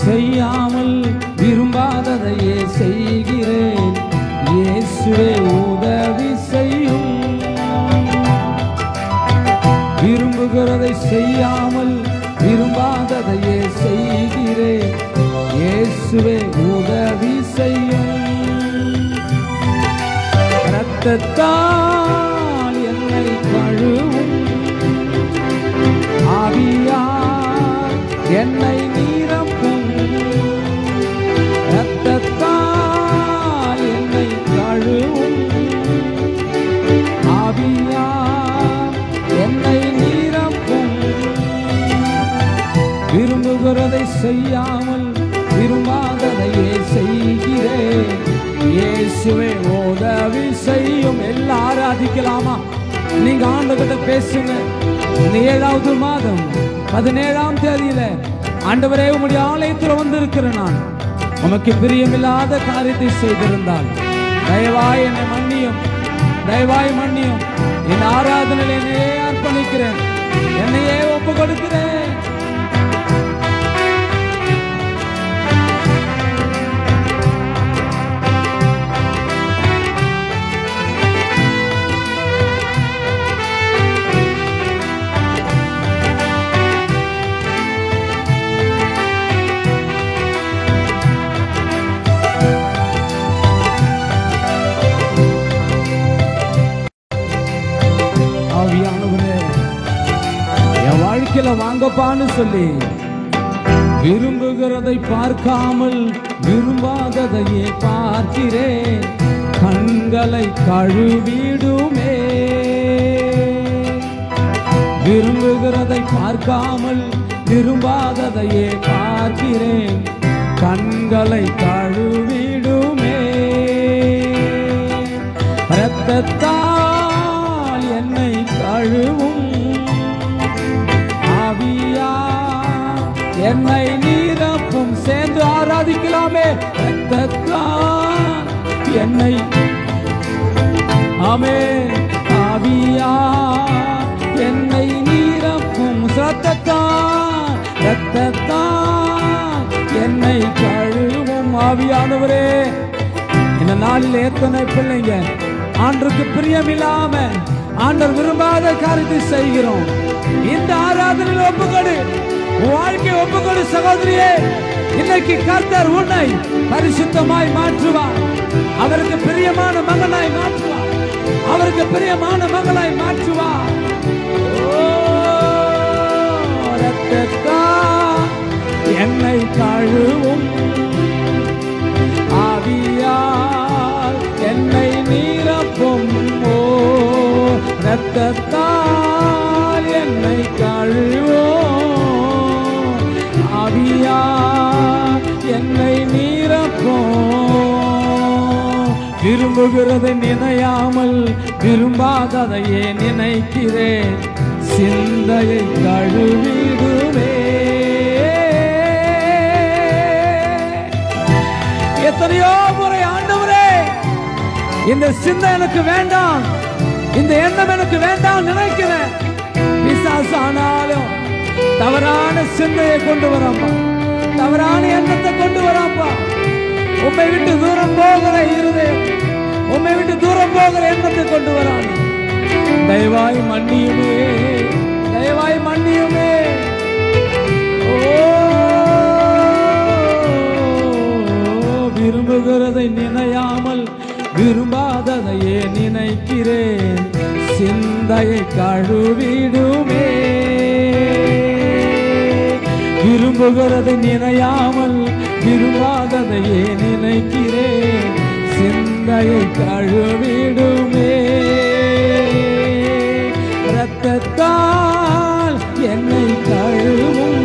செய்யாமல் விரும்பாததையே செய்கிறேன் இயேசுவே உதவி செய்யும் விரும்புகிறதை செய்யாமல் விரும்பாததையே செய்கிறேன் இயேசுவே உதவி செய்யும் இரத்தத்தால் என்னை கழுவும் ஆவியார் என்னை நீரப்பும் இரத்தத்தால் என்னை கழுவும் ஆவியார் என்னை நீரப்பும் விரும்புகிறதை செய்யாமல் விரும்பாததையே செய்கிறேன் இயேசுவே உதவி செய்யும் எல்லாரும் ஆராதிக்கலாமா நீங்க ஆண்டுகிட்ட பேசுங்க இந்த ஏழாவது மாதம் பதினேழாம் தேதியில ஆண்டவரே உம்முடைய ஆலயத்தில் வந்திருக்கிறேன் நான் உமக்கு பிரியமில்லாத காரியத்தை செய்திருந்தால் தயவாய் என்னை மன்னியும் தயவாய் மன்னியும் என் ஆராதனையில் என்னையே அர்ப்பணிக்கிறேன் என்னையே ஒப்பு கொடுக்கிறேன் ஆவியானவரே என் வாழ்க்கையில வாங்கப்பான்னு சொல்லி விரும்புகிறதை பார்க்காமல் விரும்பாததையே பார்க்கிறேன் கண்களை கழுவிடுமே விரும்புகிறதை பார்க்காமல் விரும்பாததையே பார்க்கிறேன் கண்களை கழுவிடுமே இரத்தத்தால் என்னை கழுவும் ஆவியா என்னை நீரப்பும் சேர்ந்து ஆராதிக்கலாமே இரத்தத்தால் என்னை ஆமே ஆவியா என்னை நீரப்பும் சத்தத்தான் ரத்தத்தான் என்னை கழுவும் ஆவியானவரே இந்த நாளில் எத்தனை பிள்ளைங்க ஆண்டருக்கு பிரியமில்லாம ஆண்டர் விரும்பாத காரியத்தை செய்கிறோம் இந்த ஆராதனையில் ஒப்புக்கொடு உன் வாழ்க்கை ஒப்புக்கொடு சகோதரியே இன்னைக்கு கர்த்தர் உன்னை பரிசுத்தமாய் மாற்றுவார் அவருக்கு பிரியமான மகனாய் மாற்றுவார் அவருக்கு பிரியமான மகளாய் மாற்றுவார் ஓ, இரத்தத்தால் என்னை கழுவும் ஆவியால் என்னை நீரப்பும் ஓ இரத்தத்தால் என்னை கழுவோம் ஆவியால் என்னை நீரப்பும் விரும்புகிறதை நினையாமல் விரும்பாததையே நினைக்கிறேன் சிந்தையை கழுவிடுவே எத்தனையோ முறை ஆண்டவரே இந்த சிந்தை எனக்கு வேண்டாம் இந்த எண்ணம் எனக்கு வேண்டாம் நினைக்கிறேன் பிசாசு ஆனாலும் தவறான சிந்தையை கொண்டு வராப்பா தவறான எண்ணத்தை கொண்டு வராப்பா உம்மை விட்டு தூரம் போகிற இருதயம் உம்மை விட்டு தூரம் போகிற எண்ணத்தை கொண்டு வரான் தயவாய் மன்னியுமே தயவாய் மன்னியுமே ஓ விரும்புகிறதை நினையாமல் விரும்பாததையே நினைக்கிறேன் சிந்தையை கழுவிடுமே விரும்புகிறதை நினையாமல் விரும்பாததையே நினைக்கிறேன் சிந்தையை கழுவிடுமே இரத்தத்தால் என்னை கழுவும்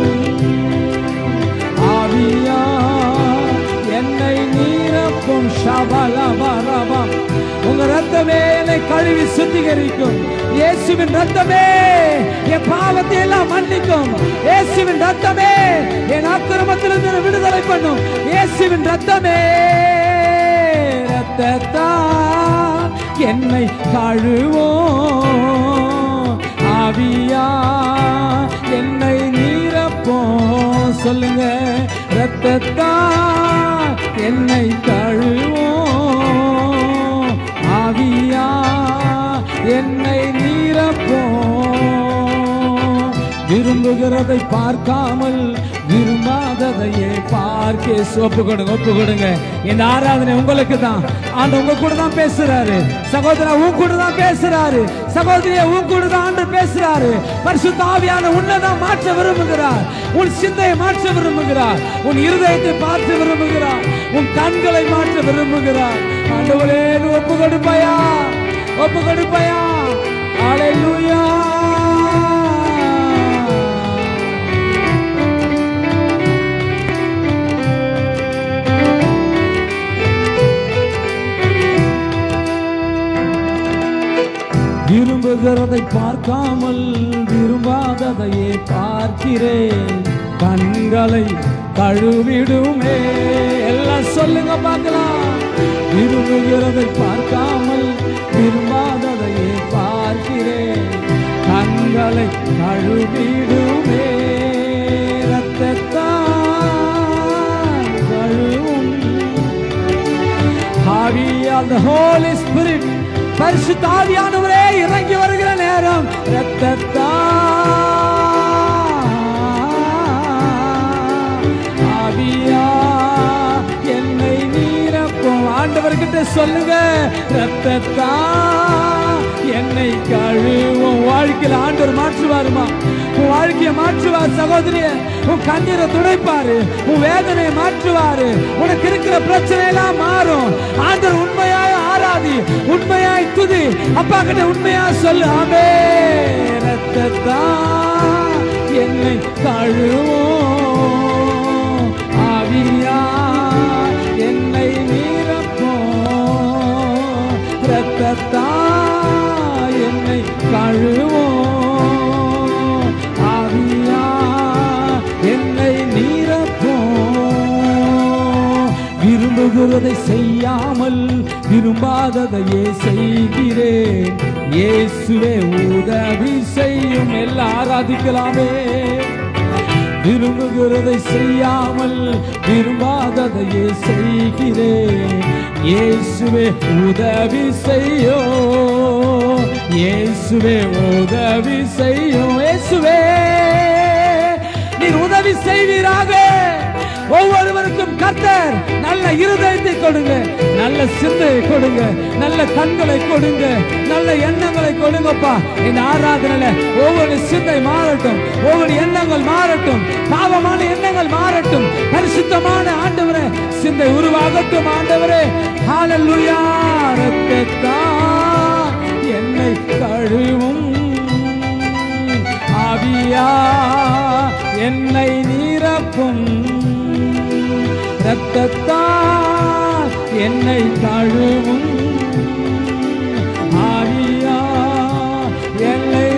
ஆவியா என்னை நீரப்பும் ஷபலபரபம் உங்க ரத்தமே என்னை கழுவி சுத்திகரிக்கும் இயேசுவின் ரத்தமே என் பாவத்தை எல்லாம் மன்னிக்கும் இயேசுவின் ரத்தமே என் அக்கிரமத்திலிருந்து என்னை விடுதலை பண்ணும் இயேசுவின் ரத்தமே ரத்தத்தா என்னை கழுவோம் ஆவியா என்னை நீரப்போம் சொல்லுங்க ரத்தத்தா என்னை கழுவோம் ஆவியா என்னை நீரப்போம் விரும்புகிறதை பார்க்காமல் விரும்பாததையே பார்க்க ஒப்பு கொடுங்க ஒப்பு கொடுங்க இந்த ஆராதனை உங்களுக்கு தான் ஆண்டு உங்க கூட தான் பேசுறாரு சகோதரா உன் கூட தான் பேசுறாரு சகோதரிய உன் கூட தான் ஆண்டு பேசுறாரு பரிசுத்த ஆவியான உன்னை தான் மாற்ற விரும்புகிறார் உன் சிந்தையை மாற்ற விரும்புகிறார் உன் இருதயத்தை பார்த்து விரும்புகிறார் உன் கண்களை மாற்ற விரும்புகிறார் ஆண்டவரே நீ ஒப்பு கொடுப்பாயா ஒப்பு கொடுப்பாயா ஹalleluya விரும்புகிறதை பார்க்காமல் விரும்பாததையே பார்க்கிறேன் கண்களை கழுவிடுமே எல்லாம் சொல்லுங்க பார்க்கலாம் விரும்புகிறதை பார்க்காமல் விரும்பாததையே பார்க்கிறேன் கண்களை கழுவிடுமே ரத்தத்தான் கழுவும் ஆவியால் the Holy Spirit பரிசுத்த ஆவியானவரே இறங்கி வருகிற நேரம் ரத்தத்தா ஆவியா என்னை நீரப்போம் ஆண்டவர்கிட்ட சொல்லுங்க ரத்தத்தா என்னை கழுவும் வாழ்க்கையில் ஆண்டவர் மாற்றுவாருமா உன் வாழ்க்கையை மாற்றுவார் சகோதரிய உன் கண்ணீரை துடைப்பாரு உன் வேதனையை மாற்றுவாரு உனக்கு இருக்கிற பிரச்சனை எல்லாம் மாறும் ஆண்டவர் உண்மையாய் ஆராதி உண்மையாய் துதி அப்பா கிட்ட உண்மையா சொல்லு ஆமே ரத்தத்தா என்னை கழுவும் ஆவியா என்னை நீரப்போம் ரத்தத்தா என்னை கழுவோம் ஆவியா என்னை நீரப்போம் விரும்புகிறதை செய்யாமல் விரும்பாததையே செய்கிறேன் இயேசுவே உதவி செய்யும் எல்லாம் ஆராதிக்கலாமே விரும்புகிறதை செய்யாமல் விரும்பாததையே செய்கிறேன் இயேசுவே உதவி செய்யோ இயேசுவே உதவி செய்யும் இயேசுவே நீர் உதவி செய்வீராக ஒவ்வொருவருக்கும் கர்த்தர் நல்ல இருதயத்தை கொடுங்க நல்ல சிந்தையை கொடுங்க நல்ல கண்களை கொடுங்க நல்ல எண்ணங்களை கொடுங்கப்பா இந்த ஆராதனையில ஒவ்வொரு சிந்தை மாறட்டும் ஒவ்வொரு எண்ணங்கள் மாறட்டும் பாவமான எண்ணங்கள் மாறட்டும் பரிசுத்தமான ஆண்டவரே சிந்தை உருவாகட்டும் ஆண்டவரே ஹalleluya ரத்தத்தா என்னை கழுவும் ஆவியா என்னை நீரப்பும் ரத்தத்தால் என்னை கழுவும் ஆவியா என்னை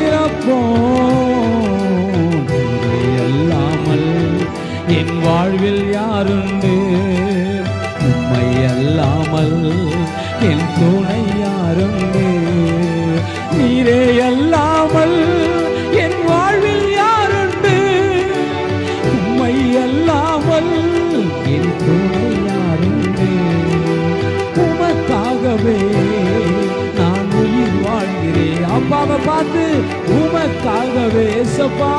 நீரப்போம் நீரே அல்லாமல் என் வாழ்வில் யாருண்டு உம்மை அல்லாமல் என் துணை யாருண்டு நீரே அல்லாமல் என் வாழ்வில் யாருண்டு உம்மை அல்லாமல் என் துணை யாருண்டு உமக்காகவே நான் உயிர் வாழ்கிறேன் அப்பாவை பார்த்து உமக்காகவே சப்பா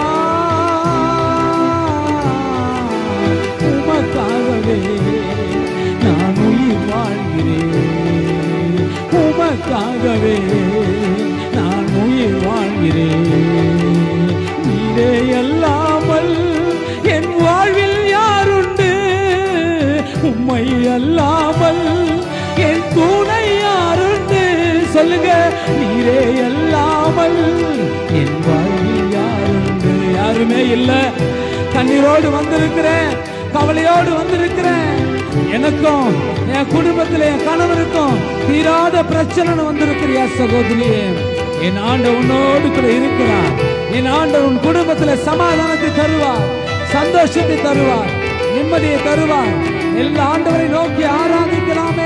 உமக்காகவே நான் உயிர் வாழ்கிறேன் உமக்காகவே நான் உயிர் வாழ்கிறேன் நீரே அல்லாமல் என் வாழ்வில் யாருண்டு உம்மை அல்லாமல் என் துணை யாருண்டு சொல்லுங்க நீரே அல்லாமல் என் வாழ்வில் யாருண்டு யாருமே இல்ல கண்ணீரோடு வந்திருக்கிறேன் கவலையோடு வந்திருக்கிறேன் எனக்கும் என் குடும்பத்தில் என் கணவருக்கும் தீராத பிரச்சனை வந்திருக்கிறியா சகோதரியே என் ஆண்ட உன்னோடு கூட இருக்கிறார் என் ஆண்ட உன் குடும்பத்தில் சமாதானத்தை தருவார் சந்தோஷத்தை தருவார் நிம்மதியை தருவார் எல்லா ஆண்டவரை நோக்கி ஆராதிக்கலாமே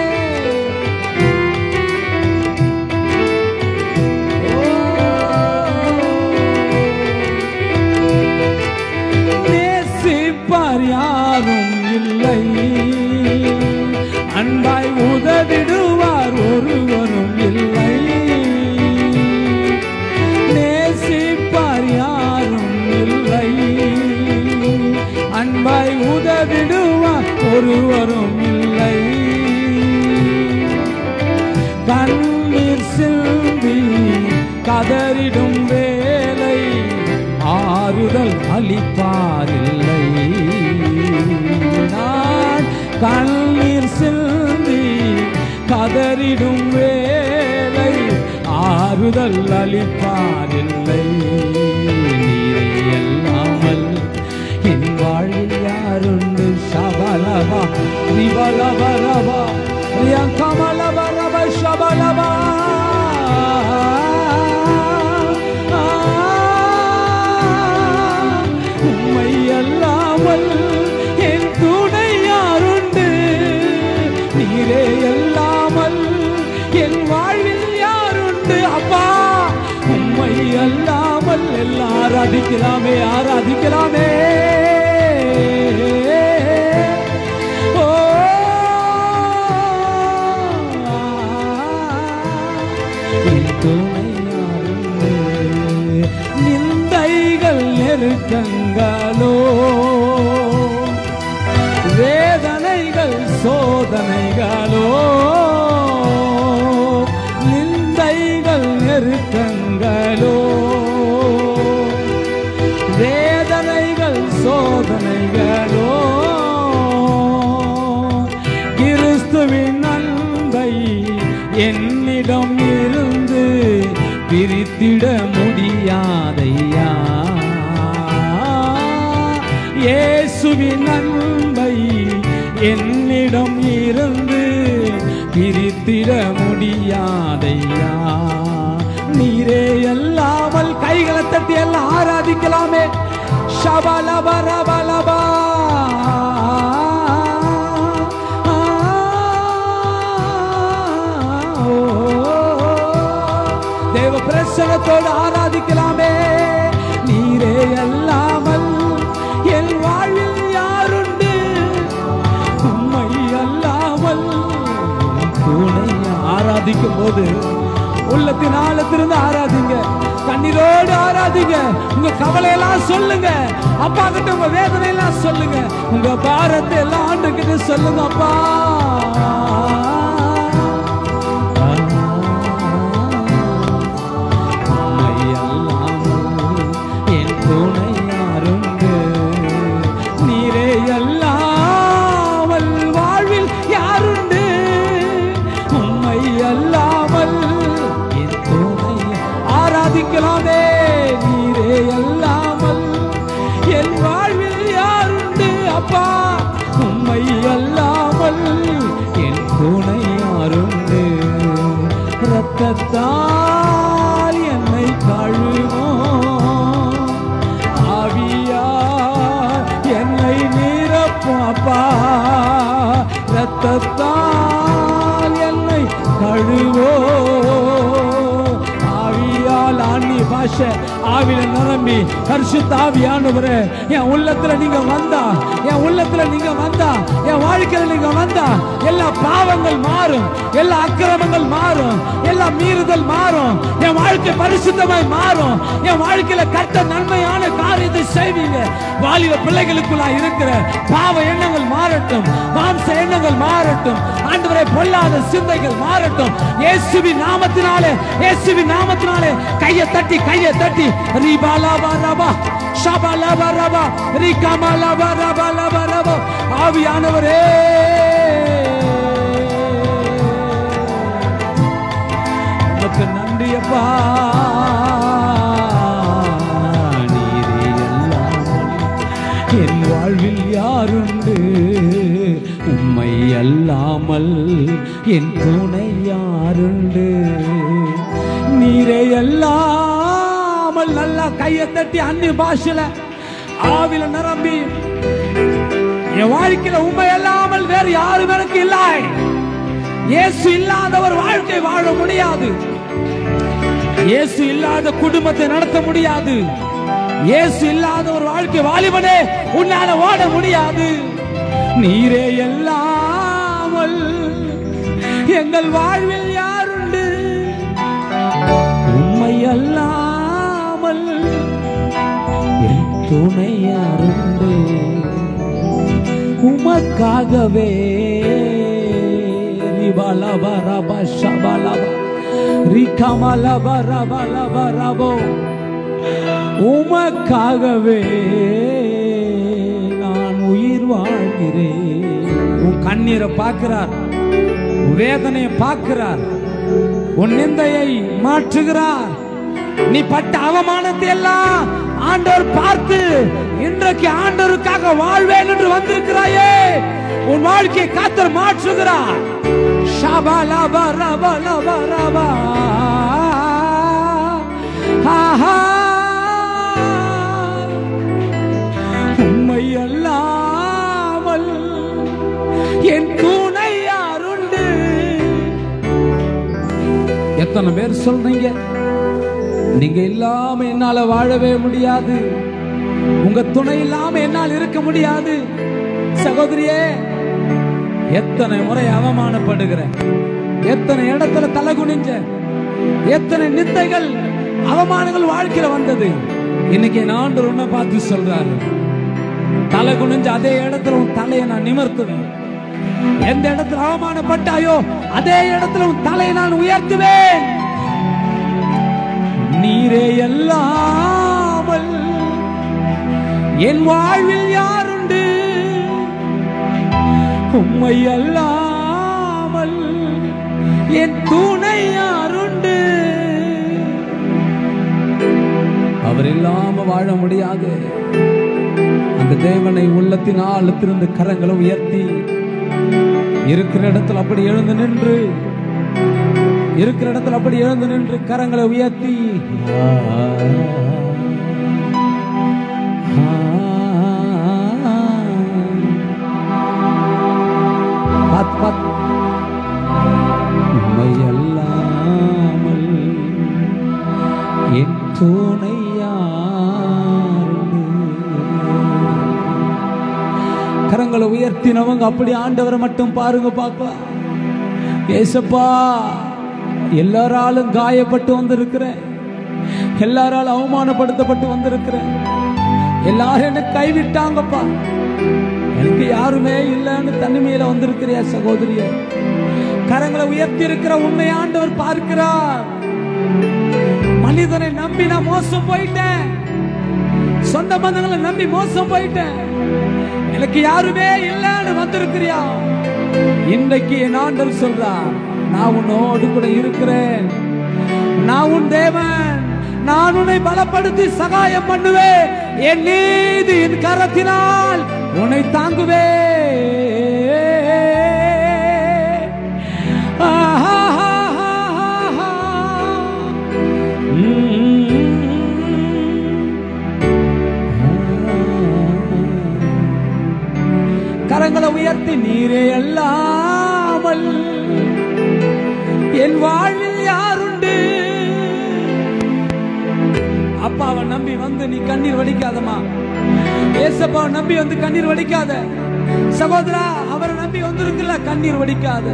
நேசிப்ப ஒருவரும் இல்லை கண்ணீர் சிந்தி கதறிடும் வேலை ஆறுதல் அளிப்பாரில்லை நான் கண்ணீர் சிந்தி கதறிடும் வேலை ஆறுதல் அளிப்பாரில்லை நீரே அல்லாமல் என் வாழ்வில் யாருண்டு சபலவா ரிபலவரவா ரியங்கமலவரவ சபலவா உம்மை அல்லாமல் என் துணை யாருண்டு நீரே அல்லாமல் என் வாழ்வில் யாருண்டு அப்பா உம்மை அல்லாமல் எல்லாம் ஆராதிக்கலாமே ஆராதிக்கலாமே ஓ என் துணை யாருண்டு? நிந்தைகள் நெருக்கங்களோ வேதனைகள் சோதனைகளோ நிந்தைகள் நெருக்கங்களோ வேதனைகள் சோதனைகளோ கிறிஸ்துவின் அன்பை என்னிடம் இருந்து பிரித்திட முடியாதையா இயேசுவின் அன்பை என்னிடம் இருந்து பிரித்திட முடியாதையா நீரே அல்லாமல் கைகளை தட்டி எல்லாம் ஆராதிக்கலாமே ஷபலபரபலபா தேவ பிரசனத்தோடு ஆராதிக்கலாமே நீரே அல்லாமல் என் வாழ்வில் யாருண்டு உம்மை அல்லாமல் என் துணை ஆராதிக்கும் போது உள்ளத்தின் ஆழத்திலிருந்து ஆராதிங்க கண்ணீரோடு ஆராதிங்க உங்க கவலையெல்லாம் சொல்லுங்க அப்பா கிட்ட உங்க வேதனை எல்லாம் சொல்லுங்க உங்க பாரத்தை எல்லாம் ஆண்டு கிட்ட சொல்லுங்க அப்பா உம்மை அல்லாமல் என் துணை யாருண்டு? நீரே அல்லாமல் வாழ்வில் யாருண்டு உம்மை அல்லாமல் என் துணை ஆராதிக்கலாமே நீரே அல்லாமல் என் வாழ்வில் யாருண்டு அப்பா உம்மை அல்லாமல் என் துணை யாருண்டு ரத்தத்தால் என்னை கழுவோம் ஆவியா என்னை நிரப்பும் அப்பா ரத்தத்தால் என்னை கழுவோ ஆவியால் ஆண்ணி பாஷை ஆவில நிரம்பி பரிசுத்த ஆவியானவரே என் உள்ளத்துல நீங்க வந்தா என் உள்ளத்துல நீங்க வந்தா என் வாழ்க்கையில நீங்க வந்தா எல்லா பாவங்கள் மாறும் எல்லா அக்கிரமங்கள் மாறும் எல்லா மீறுதல் மாறும் என் வாழ்க்கை பரிசுத்தமாய் மாறும் என் வாழ்க்கையில கட்ட நன்மையான காரியத்தை செய்வீங்க வாலிப பிள்ளைகளுக்குள்ளா இருக்கிற பாவ எண்ணங்கள் மாறட்டும் மாம்ச எண்ணங்கள் மாறட்டும் ஆண்டவரை பொல்லாத சிந்தைகள் மாறட்டும் இயேசுவின் நாமத்தினாலே இயேசுவின் நாமத்தினாலே கையை தட்டி கையை தட்டி ரிபாலாபா ரபா ஷபாலாபா ரபா ரிகாமாலாபா ரபா லபா ரபா ஆவியானவரே உமக்கு நன்றி அப்பா நீரே அல்லாமல் என் வாழ்வில் யாருண்டு உம்மை அல்லாமல் என் துணை யாருண்டு நீரே அல்லாமல் நல்லா கையை தட்டி அந்நிய பாஷையில ஆவில நிரம்பி என் வாழ்க்கையில உண்மை அல்லாமல் வேறு யாரும் எனக்கு இல்லை இயேசு இல்லாத ஒரு வாழ்க்கை வாழ முடியாது இயேசு இல்லாத குடும்பத்தை நடத்த முடியாது இயேசு இல்லாத ஒரு வாழ்க்கை வாலிபனே உன்னால ஓட முடியாது நீரே எல்லாமல் எங்கள் வாழ்வில் யாருண்டு உண்மை அல்லாமல் என் துணை யாருண்டு உமக்காகவே ரிபலப ரப ஷபலப ரிகமலப ரப லப ரபோ உமக்காகவே நான் உயிர் வாழ்கிறேன் உன் கண்ணீரை பார்க்கிறார் உன் வேதனையை பார்க்கிறார் உன் நிந்தையை மாற்றுகிறார் நீ பட்ட அவமானத்தை எல்லாம் ஆண்டவர் பார்த்து இன்றைக்கு ஆண்டவருக்காக வாழ்வேன் என்று வந்திருக்கிறாயே உன் வாழ்க்கையை காத்தர் மாற்றுகிறார் ஷபா லபா ரபா லபா ரபா ஆஹா உம்மை அல்லாமல் என் துணை யாருண்டு எத்தனை பேர் சொல்றீங்க நீங்க இல்லாம என்னால வாழவே முடியாது உங்க துணை இல்லாம என்னால் இருக்க முடியாது சகோதரியே எத்தனை முறை அவமானப்படுகிற எத்தனை இடத்துல தலை குனிஞ்ச எத்தனை நிந்தைகள் அவமானங்கள் வாழ்க்கையில வந்தது இன்னைக்கு என் ஆண்டவர் உன்னை பார்த்து சொல்றாரு தலை குனிஞ்ச அதே இடத்துல உன் தலையை நான் நிமிர்த்துவேன் எந்த இடத்துல அவமானப்பட்டாயோ அதே இடத்துல உன் தலையை நான் உயர்த்துவேன் நீரே அல்லாமல் என் வாழ்வில் யாருண்டு உம்மை அல்லாமல் என் துணை யாருண்டு அவர் இல்லாம வாழ முடியாது அந்த தேவனை உள்ளத்தின் ஆழத்திலிருந்து கரங்களை உயர்த்தி இருக்கிற இடத்துல அப்படி எழுந்து நின்று இருக்கிற இடத்துல அப்படி எழுந்து நின்று கரங்களை உயர்த்தி பாத் பாத் உம்மை அல்லாமல் என் துணை யாருண்டு? கரங்களை உயர்த்தினவங்க அப்படி ஆண்டவரை மட்டும் பாருங்க பார்க்கலாம் ஏசப்பா எல்லாராலும் காயப்பட்டு வந்திருக்கிறேன் எல்லாராலும் அவமானப்படுத்தப்பட்டு வந்திருக்கிறேன் எல்லாரும் என்ன கைவிட்டாங்கப்பா எனக்கு யாருமே இல்லைன்னு தனிமையில வந்திருக்கிறியா சகோதரிய கரங்களை உயர்த்தி இருக்கிற உண்மை ஆண்டவர் பார்க்கிறார் மனிதனை நம்பி நான் மோசம் போயிட்டேன் சொந்த பந்தங்களை நம்பி மோசம் போயிட்டேன் எனக்கு யாருமே இல்லைன்னு வந்திருக்கிறியா இன்றைக்கு என் ஆண்டவர் சொல்றார் நான் உன்னோடு கூட இருக்கிறேன் நான் உன் தேவன் நான் உன்னை பலப்படுத்தி சகாயம் பண்ணுவேன் என் நீதி என் கரத்தினால் உன்னை தாங்குவே கரங்களை உயர்த்தி நீரே அல்லாமல் என் வாழ்வில் யாருண்டு அப்பாவை நம்பி வந்து நீ கண்ணீர் வடிக்காதமா ஏசப்பாவை நம்பி வந்து கண்ணீர் வடிக்காத சகோதரா அவரை நம்பி வந்திருக்குல்ல கண்ணீர் வடிக்காத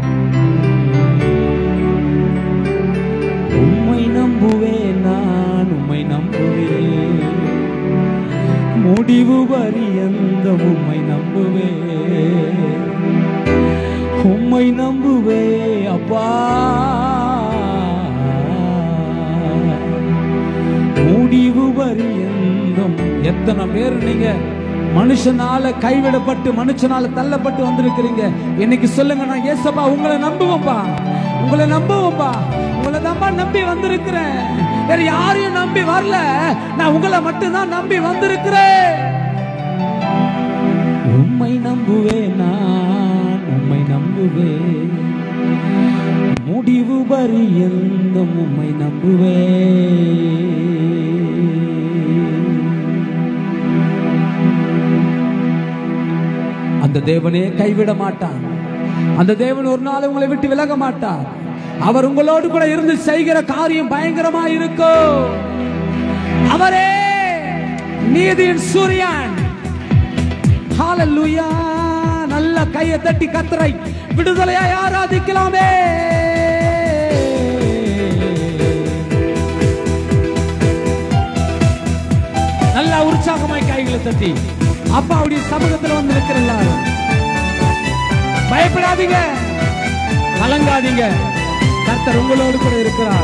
உம்மை நம்புவேன் நான் உம்மை நம்புவேன் முடிவு பரியந்த உம்மை நம்புவே உம்மை நம்புவே அப்பா முடிவு பரியந்தம் எத்தனை பேர் நீங்க மனுஷனால கைவிடப்பட்டு மனுஷனால தள்ளப்பட்டு வந்திருக்கிறீங்க இன்னைக்கு சொல்லுங்க நான் ஏசப்பா உங்களை நம்புவேன்ப்பா உங்களை நம்புவேன்ப்பா உங்களை தான்ப்பா நம்பி வந்திருக்கிறேன் வேற யாரையும் நம்பி வரல நான் உங்களை மட்டும்தான் நம்பி வந்திருக்கிறேன் உம்மை நம்புவேன் நான் உம்மை நம்புவேன் முடிவு பரியந்தம் உம்மை நம்புவேன் அந்த தேவனே கைவிட மாட்டான் அந்த தேவன் ஒரு நாள் உங்களை விட்டு விலக மாட்டார் அவர் உங்களோடு கூட இருந்து செய்கிற காரியம் பயங்கரமா இருக்கும் அவரே நீதியின் சூரியன் ஹalleluya நல்ல கையை தட்டி கத்தரை விடுதலையாய் ஆராதிக்கலாமே நல்ல உற்சாகமாய் கைகளை தட்டி அப்பாவுடைய சமூகத்துல வந்து இருக்கிற எல்லாரும் பயப்படாதீங்க கலங்காதீங்க கர்த்தர் உங்களோடு கூட இருக்கிறார்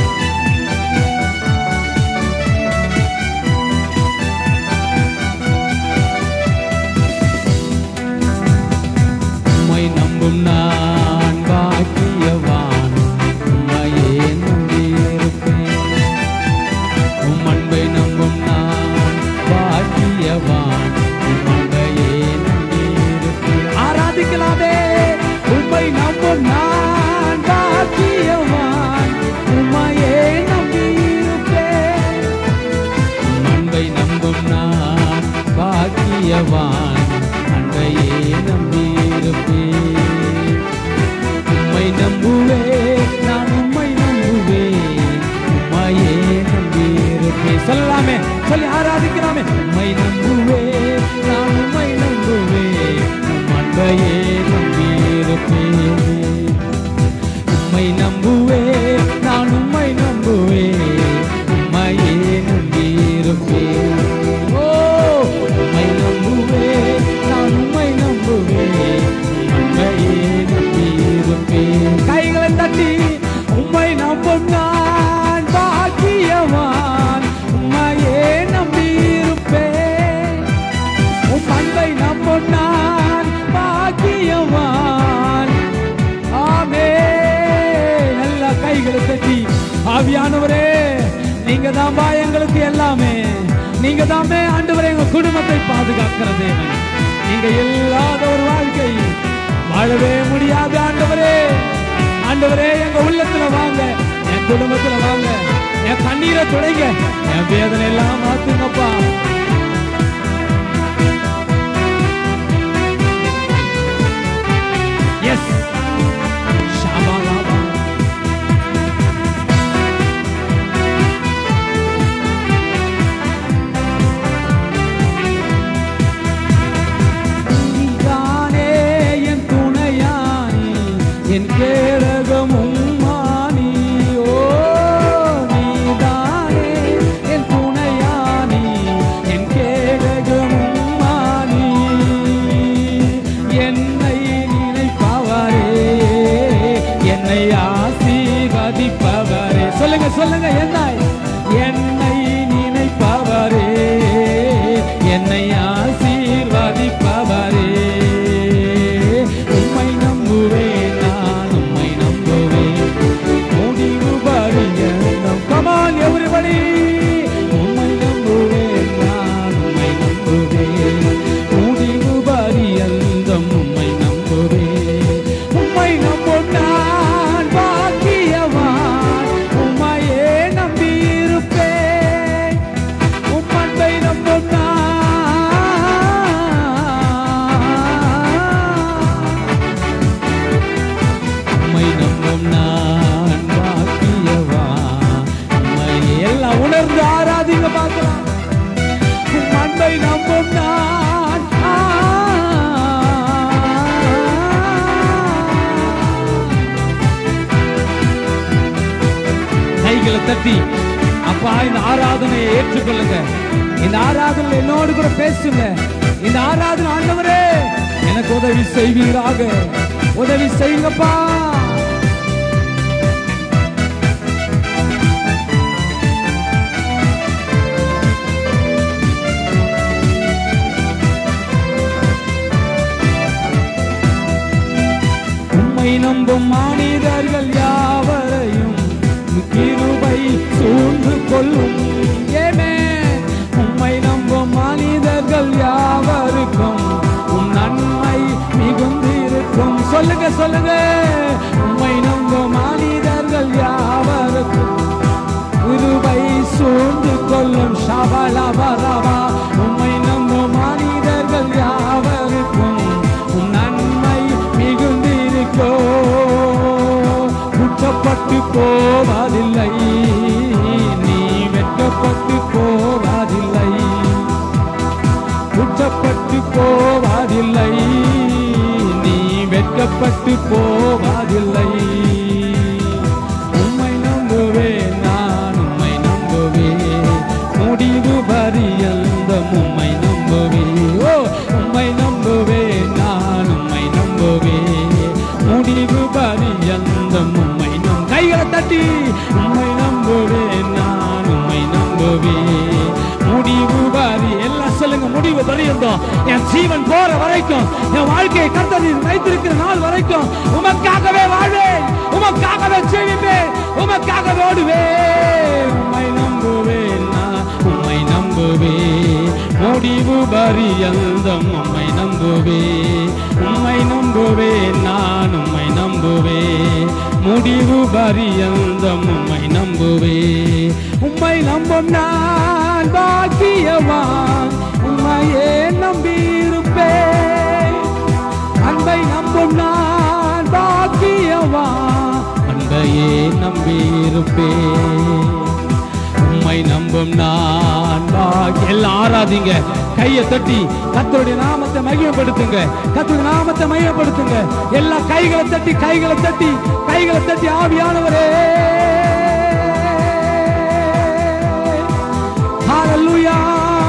உம்மை நம்பும் நான் பாக்கியவான் உம்மையே நம்பியிருப்பேன் உம் அன்பை நம்பும் நான் பாக்கியவான் உம் அன்பையே நம்பியிருப்பேன் ஆராதிக்கலாமே உம்மை நம்பும் நான் பாக்கியவான் உம்மையே நம்பியிருப்பேன் உம் அன்பை நம்பும் நான் பாக்கியவான் அன்பையே நம்பியிருப்பேன் உம்மை நம்புவே நான் உம்மை நம்புவே உம்மையே நம்பியிருப்பேன் சொல்லலாமே சொல்லி ஆராதிக்கலாமே உம்மை நம்புவே நான் உம்மை நம்புவே உம் அன்பையே நம்பியிருப்பேன் உம்மை நம்புவே நான் உம்மை நம்புவே உம்மையே நம்பியிருப்பேன் ஓ உம்மை நம்புவே நான் உம்மை நம்புவே உம்மையே நம்பியிருப்பேன் கைகளை தட்டி உம்மை நம்பும் நான் பாக்கியவான் உம்மையே நம்பியிருப்பேன் உம் அன்பை நம்பும் நான் பாக்கியவான் ஆமே நல்ல கைகளை தட்டி ஆவியானவரே நீங்க தான் எங்களுக்கு எல்லாமே நீங்க தாமே ஆண்டவரே எங்க குடும்பத்தை பாதுகாக்கிற தேவன் நீங்க இல்லாத ஒரு வாழ்க்கை வாழவே முடியாது ஆண்டவரே ஆண்டவரே எங்க உள்ளத்துல வாங்க என் குடும்பத்துல வாங்க என் கண்ணீரை துடைங்க என் வேதனை எல்லாம் மாத்துங்கப்பா எஸ் ஷாபா லாபா நீதானே என் துணையானி என் கேடகமும் மானி ஓ நீதானே என் துணையானி என் கேடகமும் மானி என்னை நினைப்பவரே என்னை ஆசீர்வதிப்பவரே சொல்லுங்க சொல்லுங்க என்னை என்னை நினைப்பவரே என்னை ஆசீர்வதிப்பவரே உம்மை நம்புவேன் நான் உம்மை நம்புவேன் முடிவு பரியந்தம் கமான் எவ்ரிபடி உம்மை நம்புவேன் நான் உம்மை நம்புவேன் முடிவு பரியந்தம் உம்மை நம்புவேன் உம்மை நம்பும் நான் பாக்கியவான் உம்மையே நம்பியிருப்பேன் உம் அன்பை நம்பும் நான் உம்மை நம்பும் நான் பாக்கியவா உம்மை எல்லாம் உணர்ந்து ஆராதிங்க பார்க்கலாம் உம் அன்பை நம்பும் நான் ஆ. கைகளை தட்டி அப்பா இந்த ஆராதனையை ஏற்றுக்கொள்ளுங்க இந்த ஆராதனை என்னோடு கூட பேசுங்க இந்த ஆராதனை ஆண்டவரே எனக்கு உதவி செய்வீராக உதவி செய்யுங்கப்பா உம்மை நம்பும் மனிதர்கள் யாவரையும் கிருபை சூழ்ந்து கொள்ளும் ஏமே உம்மை நம்பும் மனிதர்கள் யாவருக்கும் உம் நன்மை மிகுந்திருக்கும் சொல்லுங்க சொல்லுங்க உம்மை நம்பும் மனிதர்கள் யாவருக்கும் கிருபை சூழ்ந்து கொள்ளும் ஷபலபரவா உம்மை நம்பும் மனிதர்கள் யாவருக்கும் உம் நன்மை மிகுந்திருக்கோ குற்றப்பட்டு போவதில்லை நீ வெட்கப்பட்டு போவதில்லை குற்றப்பட்டு போவதில்லை நீ வெட்கப்பட்டு போவதில்லை உம்மை நம்புவேன் நான் உம்மை நம்புவேன் முடிவு பரியந்த உம்மை நம்புவேன் ஓ முடிவு பரியந்தம் என் ஜீவன் போற வரைக்கும் என் வாழ்க்கையை கர்த்தர் வைத்திருக்கிற நாள் வரைக்கும் உமக்காகவே வாழ்வேன் உமக்காகவே ஜீவிப்பேன் உமக்காகவே ஓடுவேன் உம்மை நம்புவேன் நான் உம்மை நம்புவேன் முடிவு பரியந்தம் உம்மை நம்புவேன் உம்மை நம்புவேன் நான் உம்மை நம்புவேன் முடிவு பரியந்தம் உம்மை நம்புவேன் உம்மை நம்பும் நான் பாக்கியவான் உம்மையே நம்பியிருப்பேன் அன்பை நம்பும் நான் பாக்கியவான் அன்பையே நம்பியிருப்பேன் உம்மை நம்பும் நான் பாக்கிய எல்லாம் ஆராதிங்க கையை தட்டி கத்தருடைய நாமத்தை மகிமைப்படுத்துங்க கத்தருடைய நாமத்தை மகிமைப்படுத்துங்க எல்லா கைகளை தட்டி கைகளை தட்டி கைகளை தட்டி ஆவியானவரே ஹalleluya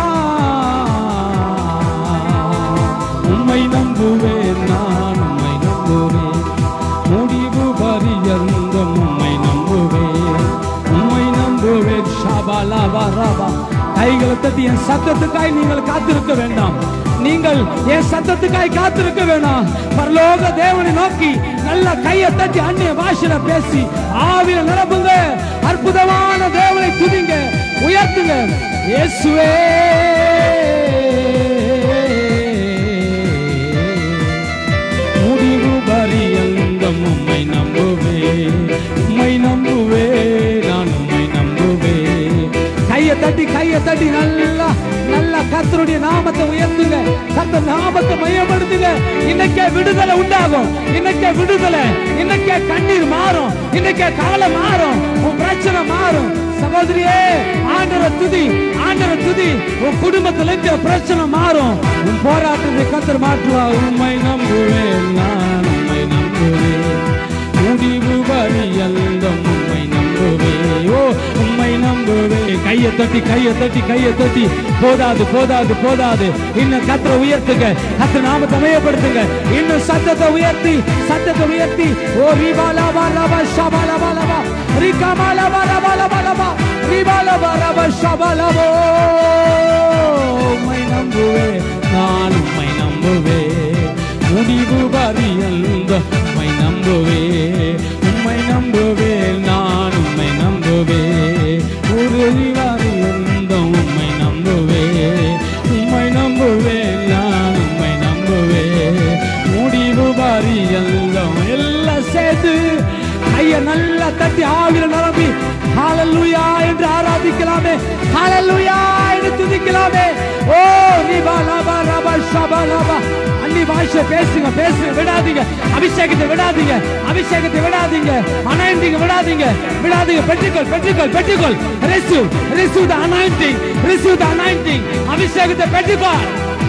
உம்மை நம்புவேன் நான் உம்மை நம்புவேன் முடிவு பரியந்தம் உம்மை நம்புவேன் உம்மை நம்புவேன் ஷபாலா வரபா கைகளை தட்டி என் சத்தத்துக்காய் நீங்கள் காத்திருக்க வேண்டாம் நீங்கள் என் சத்தத்துக்காய் காத்திருக்க வேண்டாம் பரலோக தேவனை நோக்கி நல்ல கையை தட்டி அந்நிய பாஷையில பேசி ஆவில நிரப்புங்க அற்புதமான தேவனை துதிங்க உயர்த்துங்க இயேசுவே முடிவு பரியந்தம் உம்மை நம்புவே உம்மை நம்புவே நான் உம்மை நம்புவே கையை தட்டி கையை தட்டி நல்லா நல்லா கர்த்தருடைய நாமத்தை உயர்த்துங்க கர்த்தர் நாமத்தை மையப்படுத்துங்க இன்னைக்கே விடுதலை உண்டாகும் இன்னைக்கே விடுதலை இன்னைக்கே கண்ணீர் மாறும் இன்னைக்கே கவலை மாறும் உன் பிரச்சனை மாறும் சகோதரியே ஆண்டர துதி ஆண்டர துதி உன் குடும்பத்துல இருக்கிற பிரச்சனை மாறும் உன் போராட்டத்தை கத்தர் மாற்றுவார் உண்மை நம்புவேன் நான் உண்மை நம்புவேன் முடிவு பரியந்தம் உண்மை நம்புவே ஓ உண்மை நம்புவே கையை தட்டி கையை தட்டி கையை தட்டி போதாது போதாது போதாது இன்னும் கத்தரை உயர்த்துங்க கத்த நாமத்தை மையப்படுத்துங்க இன்னும் சத்தத்தை உயர்த்தி சத்தத்தை உயர்த்தி ஓ ரிபாலாபா லபா ஷபாலாபா லபா ரிகாமாலாபா லபா லபா லபா ரிபாலாபா லபா ஷபாலாபோ உம்மை நம்புவே நான் உம்மை நம்புவே முடிவு பரியந்த உம்மை நம்புவே உம்மை நம்புவே நான் உம்மை நம்புவே உறுதி வரியந்த உம்மை நம்புவே உம்மை நம்புவே நான் உம்மை நம்புவே முடிவு பரியந்தம் எல்லாம் சேர்த்து கைய நல்லா தட்டி ஆவில நிரம்பி ஹalleluya என்று ஆராதிக்கலாமே ஹalleluya என்று துதிக்கலாமே ஓ ரிபா லபா ரபா ஷபா லபா அன்னி பாஷை பேசுங்க பேசுங்க விடாதீங்க அபிஷேகத்தை விடாதீங்க அபிஷேகத்தை விடாதீங்க அனாயிண்டிங் விடாதீங்க விடாதீங்க பெற்றுக்கொள் பெற்றுக்கொள் பெற்றுக்கொள் receive receive the anointing receive the anointing அபிஷேகத்தை பெற்றுக்கொள்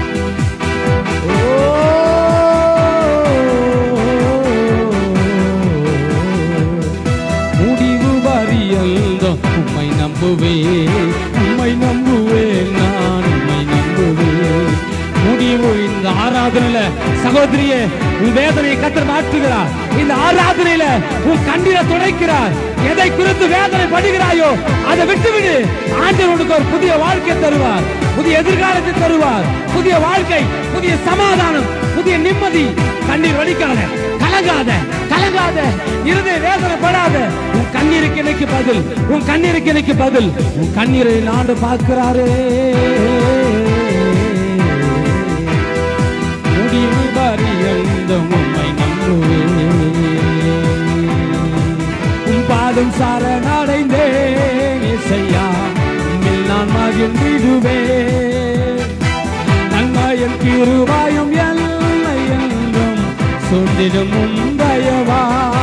முடிவு வரியல்தோ உம்மை நம்புவே உம்மை நம்புவே நான் உம்மை நம்புவே முடிவு இந்த ஆராதனையில சகோதரியே உன் வேதனையை கத்தர் மாற்றுகிறார் இந்த ஆராதனையில உன் கண்ணீரை துடைக்கிறார் எதை குறித்து வேதனை படுகிறாயோ அதை விட்டுவிடு ஆண்டவர் உனக்கு ஒரு புதிய வாழ்க்கை தருவார் புதிய எதிர்காலத்தை தருவார் புதிய வாழ்க்கை புதிய சமாதானம் புதிய நிம்மதி கண்ணீர் வடிக்காத கலங்காத கலங்காத இருதய வேதனைப்படாத உன் கண்ணீருக்கு இன்னைக்கு பதில் உன் கண்ணீருக்கு இன்னைக்கு பதில் உன் கண்ணீரை நாடு பார்க்கிறாரே முடிவு பரியந்த உண்மை நம்புவே உன் பாதம் சரணடைந்தேன் இசையா உம்மில் நான் மகிழ்ந்திடுவேன் நன்மையும் கிருபாயும் எல்லை என்றும் சொல்லிடும் உந்தயவா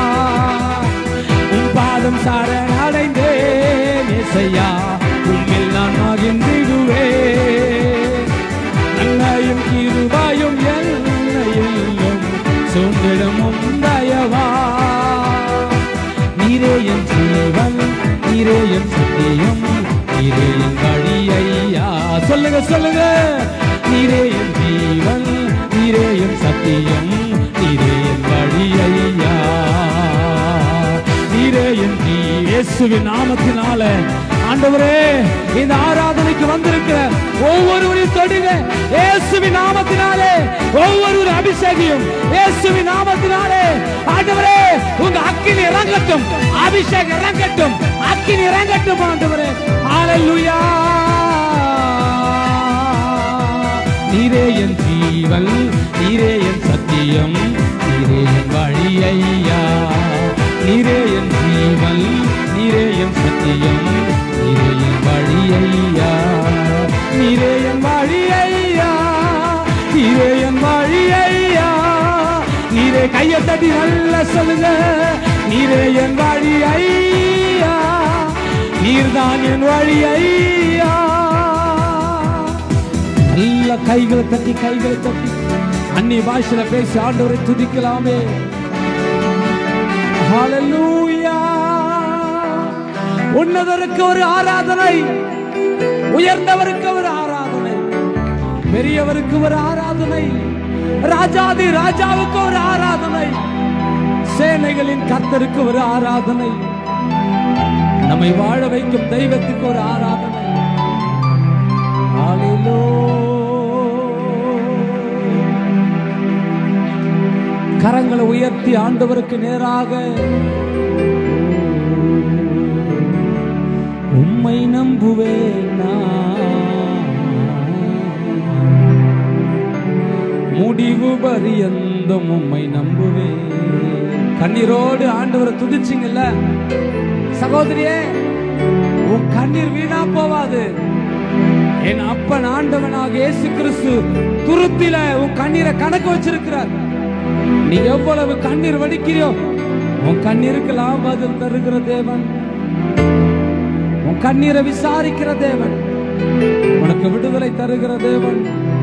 உன் பாதம் சரணடைந்தேன் இசையா உம்மில் நான் மகிழ்ந்திடுவேன் நன்மையும் கிருபாயும் எல்லையிலும் சூழ்ந்திடும் உந்தயவா நீரே என் ஜீவன் நீரே என் சத்தியம் நீரே என் வழியையா சொல்லுங்க சொல்லுங்க நீரே என் ஜீவன் நீரே என் சத்தியம் நீரே என் வழியையா நீரே என் ஜீ இயேசுவின் நாமத்தினால ஆண்டவரே இந்த ஆராதனைக்கு வந்திருக்கிற ஒவ்வொருவரையும் தொடுங்க ஏ ஒவ்வொரு அபிஷேகியும் இயேசுவின் நாமத்தினாலே ஆண்டவரே உங்க அக்கினி இறங்கட்டும் அபிஷேகம் இறங்கட்டும் அக்கினி இறங்கட்டும் ஆண்டவரே ஹalleluya நீரே என் ஜீவன் நீரே என் சத்தியம் நீரே என் வழி ஐயா நீரே என் ஜீவன் நீரே என் சத்தியம் நீரே என் வழி ஐயா நீரே என் வழி ஐயா நீரே என் வழி ஐயா நீரே கையை தட்டி நல்ல சொல்லுங்க நீரே என் வழி ஐயா நீர்தான் என் வழி ஐயா நல்ல கைகளை தட்டி கைகளை தட்டி அந்நிய பாஷையில பேசி ஆண்டவரை துதிக்கலாமே ஹalleluya உன்னதருக்கு ஒரு ஆராதனை உயர்ந்தவருக்கு ஒரு ஆராதனை பெரியவருக்கு ஒரு ஆராதனை ராஜாதி ராஜாவுக்கு ஒரு ஆராதனை சேனைகளின் கர்த்தருக்கு ஒரு ஆராதனை நம்மை வாழ வைக்கும் தெய்வத்துக்கு ஒரு ஆராதனை Hallelujah. கரங்களை உயர்த்தி ஆண்டவருக்கு நேராக உம்மை நம்புவேன் நான். முடிவு பரியந்தம் உம்மை நம்புவேன் கண்ணீரோடு ஆண்டவரை துதிச்சிங்கல்ல சகோதரியே உன் கண்ணீர் வீணா போவாது என் அப்பன் ஆண்டவனாக இயேசு கிறிஸ்து துருத்தில உன் கண்ணீரை கணக்கு வச்சிருக்கிறார் நீ எவ்வளவு கண்ணீர் வடிக்கிறியோ உன் கண்ணீருக்கெல்லாம் பதில் தருகிற தேவன் உன் கண்ணீரை விசாரிக்கிற தேவன் உனக்கு விடுதலை தருகிற தேவன்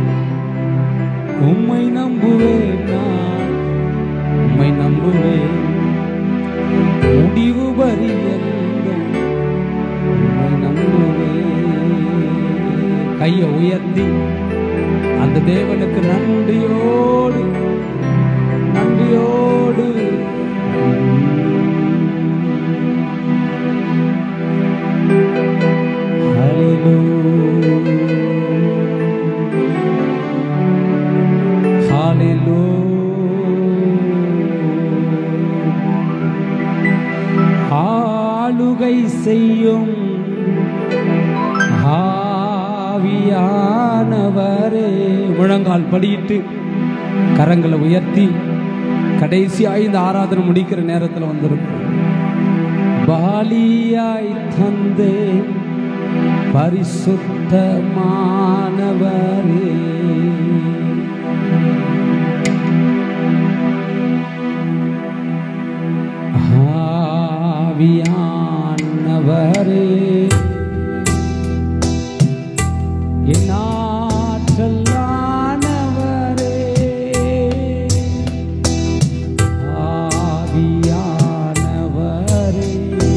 உம்மை நம்புவேன் நான் உம்மை நம்புவேன் முடிவு பரியந்தம் உம்மை நம்புவேன் கையை உயர்த்தி அந்த தேவனுக்கு நன்றியோடு நன்றியோடு ஆளுகை செய்யும் ஆவியானவரே முழங்கால் படியிட்டு கரங்களை உயர்த்தி கடைசியா இந்த ஆராதனை முடிக்கிற நேரத்தில் வந்திருக்கும் பாலியாய் தந்தே பரிசுத்தமானவரே ஆவியானவரே என் ஆற்றலானவரே ஆவியானவரே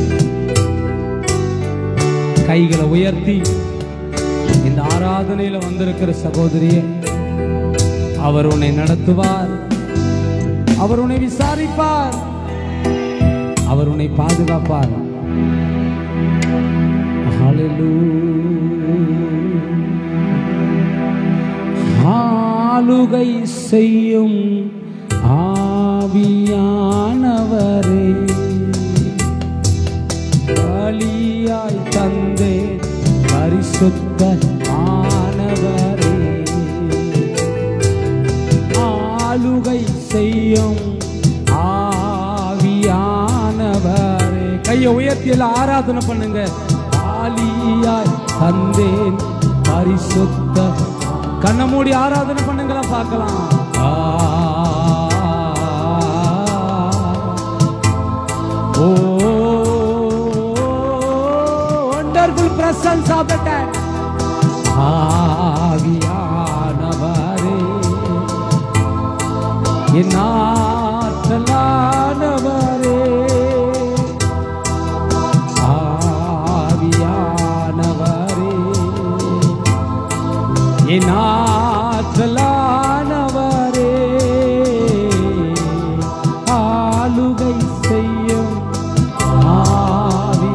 கைகளை உயர்த்தி இந்த ஆராதனையில வந்திருக்கிற சகோதரியே அவர் உன்னை நடத்துவார் அவர் உன்னை விசாரிப்பார் அவர் உன்னை பாதுகாப்பார் Hallelujah. ஆளுகை செய்யும் ஆவியானவரே பலியாய் தந்தே பரிசுத்த ஆனவரே ஆளுகை செய்யும் ஆவியானவரே கையை உயர்த்தி எல்லாம் ஆராதனை பண்ணுங்க ஆலியாய் தந்தேன் பரிசுத்த கண்ணை மூடி ஆராதனை பண்ணுங்களா பார்க்கலாம் ஆ. ஓ wonderful presence of the Lord. ஆவியானவரே என் ஆற்றலானவரே ஆவியானவரே என் ஆற்றலானவரே ஆளுகை செய்யும் ஆவி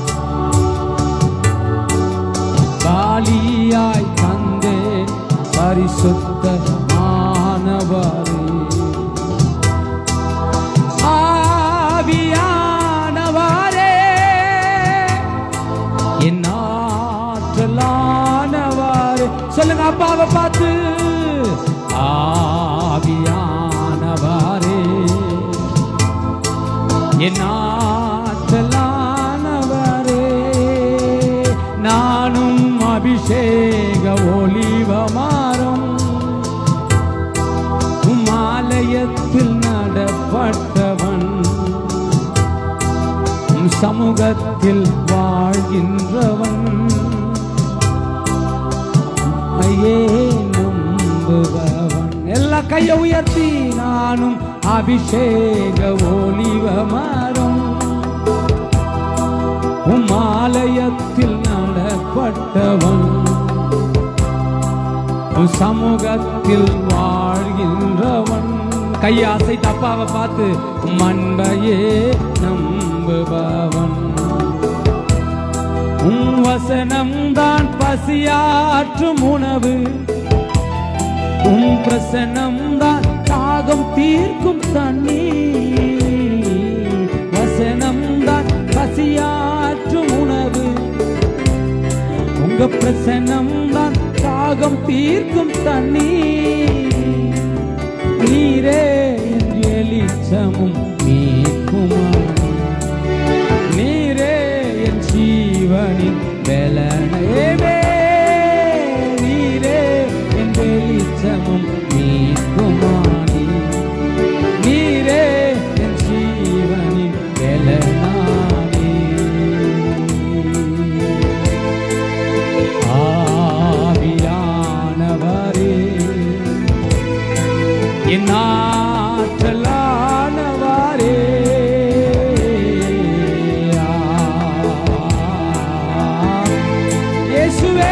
பாலியாய் தந்தேன் பரிசுத்தமானவரே ஆவியானவரே என் ஆற்றலானவரே சொல்லுங்க அப்பாவை பார்த்து ஆவியானவரே என் ஆற்றலானவரே நானும் அபிஷேக ஒளிவமாறும் உமாலயத்தில் நடப்பட்டவன் உம் சமூகத்தில் வாழ்கின்றவன் ஐயே நம்புபவன் எல்லா கையை உயர்த்தி நானும் அபிஷேக ஒளிவமாறும் உம் ஆலயத்தில் நடப்பட்டவன் உன் சமூகத்தில் வாழ்கின்றவன் கையாசை தப்பாவை பார்த்து உம் அன்பையே நம்புபவன் உம் வசனம் தான் பசியாற்றும் உணவு உம் பிரசனம் தான் தாகம் தீர்க்கும் தண்ணீர் வசனம் தான் பசியாற்றும் உணவு உங்க பிரசனம் தான் தாகம் தீர்க்கும் தண்ணீர் நீரே என் வெளிச்சமும் மீட்குமாம் நீரே என் ஜீவனின் பலனேவே நீரே என் வெளிச்சமும் மீட்குமானி நீரே என் ஜீவனின் பலனானி ஆவியானவரே என் ஆற்றலானவரே இயேசுவே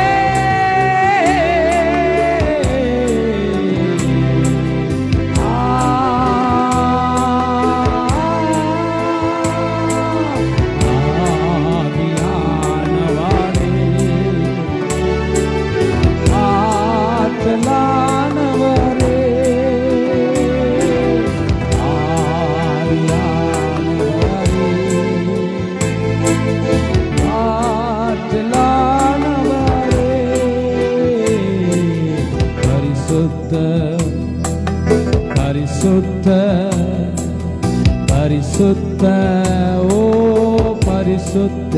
ஆற்றலானவரே ஆவியானவரே ஆற்றலானவரே பரிசுத்த பரிசுத்த பரிசுத்த ஓ பரிசுத்த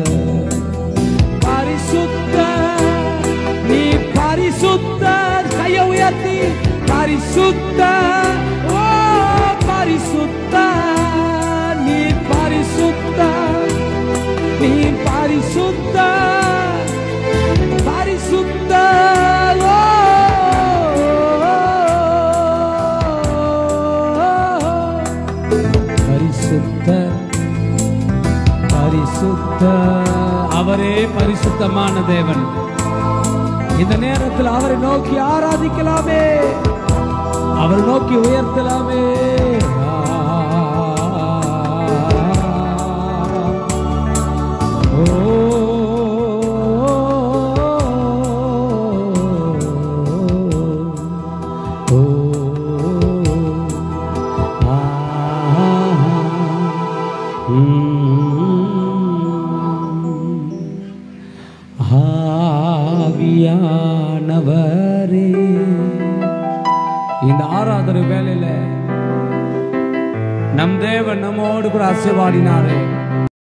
பரிசுத்த நீ பரிசுத்த கையை உயர்த்தி பரிசுத்த ஓ பரிசுத்த நீ பரிசுத்த நீ பரிசுத்த பரிசுத்த ஓ. பரிசுத்த பரிசுத்த அவரே பரிசுத்தமான தேவன் இந்த நேரத்தில் அவரை நோக்கி ஆராதிக்கலாமே அவர் நோக்கி உயர்த்தலாமே ஓ ஆ ம் ஆவியானவரே இந்த ஆராதனை வேலையில நம் தேவன் நம்மோடு கூட அசைவாடினாரே